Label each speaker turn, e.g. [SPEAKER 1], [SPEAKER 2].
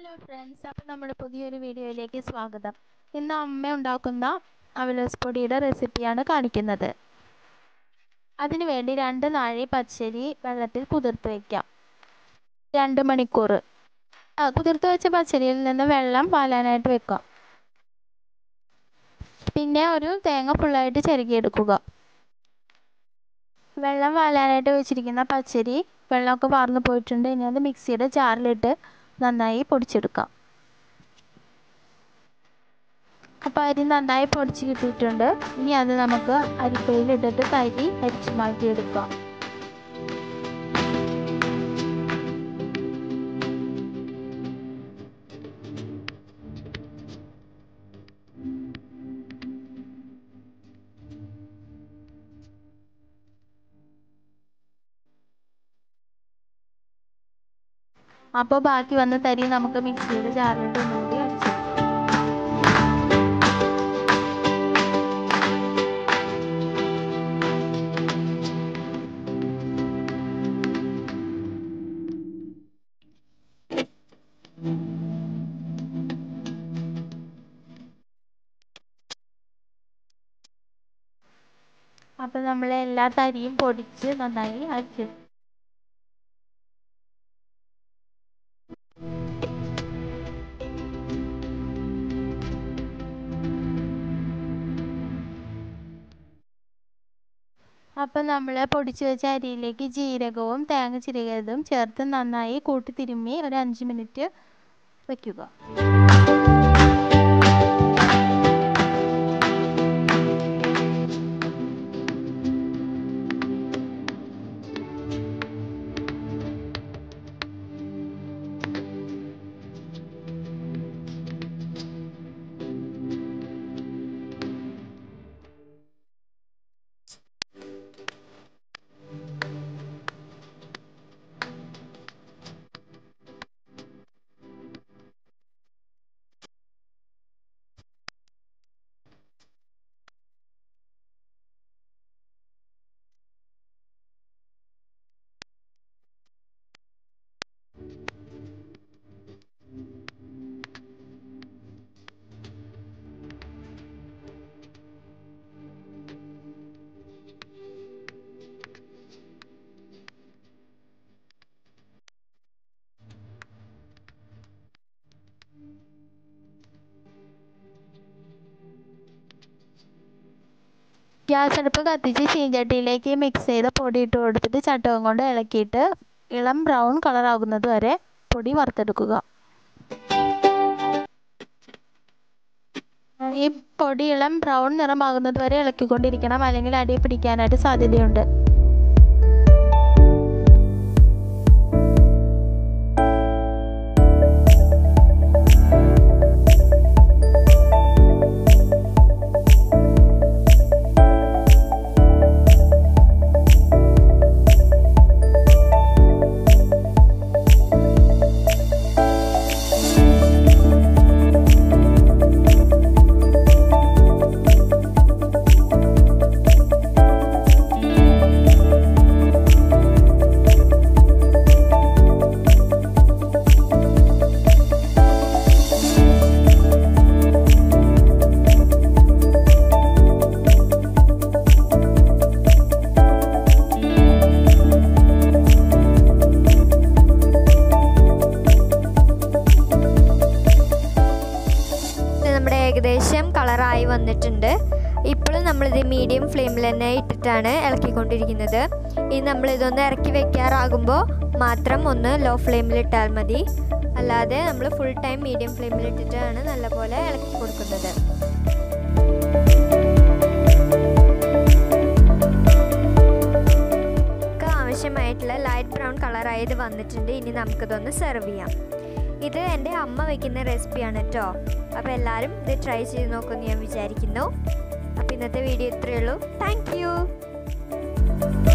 [SPEAKER 1] hello friends അപ്പോൾ നമ്മുടെ പുതിയൊരു വീഡിയോയിലേക്ക് സ്വാഗതം ഇന്ന് അമ്മ ഉണ്ടാക്കുന്ന അവലോസ് പൊടിയുടെ റെസിപ്പിയാണ് കാണിക്കുന്നത് അതിനുവേണ്ടി രണ്ട് നാഴി പച്ചരി വെള്ളത്തിൽ കുതിർത്ത് വയ്ക്കാം രണ്ട് മണിക്കൂർ ആ കുതിർത്ത് വെച്ച പച്ചരിയിൽ നിന്ന് വെള്ളം പാലാനായിട്ട് വെക്കാം പിന്നെ ഒരു തേങ്ങ ഫുള്ളായിട്ട് ചിരകിയെടുക്കുക വെള്ളം വാലാനായിട്ട് വെച്ചിരിക്കുന്ന പച്ചരി വെള്ളമൊക്കെ വാർന്നു പോയിട്ടുണ്ട് ഇനി അത് മിക്സിയുടെ ജാറിലിട്ട് നന്നായി പൊടിച്ചെടുക്കാം അപ്പോൾ അരി നന്നായി പൊടിച്ച് കിട്ടിയിട്ടുണ്ട് ഇനി അത് നമുക്ക് അരിപ്പയിലിട്ടിട്ട് തരി അരിച്ചു മാറ്റിയെടുക്കാം അപ്പോൾ ബാക്കി വന്ന തരി നമുക്ക് മിക്സിയുടെ ജാറിലിട്ട് ഒന്നുകൂടി അടിച്ചെടുക്കാം അപ്പോൾ നമ്മൾ എല്ലാ തരിയും പൊടിച്ച് നന്നായി അരിച്ചെടുക്കും അപ്പം നമ്മൾ പൊടിച്ച് വെച്ച അരിയിലേക്ക് ജീരകവും തേങ്ങ ചിരകിയതും ചേർത്ത് നന്നായി കൂട്ടി തിരുമ്മി ഒരു അഞ്ച് മിനിറ്റ് വയ്ക്കുക ഗ്യാസ് അടുപ്പ് കത്തിച്ച് ചീഞ്ചട്ടിയിലേക്ക് മിക്സ് ചെയ്ത പൊടി ഇട്ട് കൊടുത്തിട്ട് ചട്ടകം കൊണ്ട് ഇളക്കിയിട്ട് ഇളം ബ്രൗൺ കളർ ആകുന്നത് വരെ പൊടി വറുത്തെടുക്കുക ഈ പൊടി ഇളം ബ്രൗൺ നിറമാകുന്നത് വരെ ഇളക്കിക്കൊണ്ടിരിക്കണം അല്ലെങ്കിൽ അടി പിടിക്കാനായിട്ട് സാധ്യതയുണ്ട്
[SPEAKER 2] നമ്മുടെ ഏകദേശം കളറായി വന്നിട്ടുണ്ട് ഇപ്പോഴും നമ്മളിത് മീഡിയം ഫ്ലെയിമിൽ തന്നെ ഇട്ടിട്ടാണ് ഇളക്കിക്കൊണ്ടിരിക്കുന്നത് ഇനി നമ്മളിതൊന്ന് ഇറക്കി വെക്കാറാകുമ്പോൾ മാത്രം ഒന്ന് ലോ ഫ്ലെയിമിൽ ഇട്ടാൽ മതി അല്ലാതെ നമ്മൾ ഫുൾ ടൈം മീഡിയം ഫ്ലെയിമിൽ ഇട്ടിട്ടാണ് നല്ലപോലെ ഇളക്കി കൊടുക്കുന്നത് ആവശ്യമായിട്ടുള്ള ലൈറ്റ് ബ്രൗൺ കളറായത് വന്നിട്ടുണ്ട് ഇനി നമുക്കിതൊന്ന് സെർവ് ചെയ്യാം ഇത് എൻ്റെ അമ്മ വയ്ക്കുന്ന റെസിപ്പിയാണ് കേട്ടോ അപ്പോൾ എല്ലാവരും ഇത് ട്രൈ ചെയ്ത് നോക്കുമെന്ന് ഞാൻ വിചാരിക്കുന്നു അപ്പോൾ ഇന്നത്തെ വീഡിയോ ഇത്രയേ ഉള്ളൂ താങ്ക്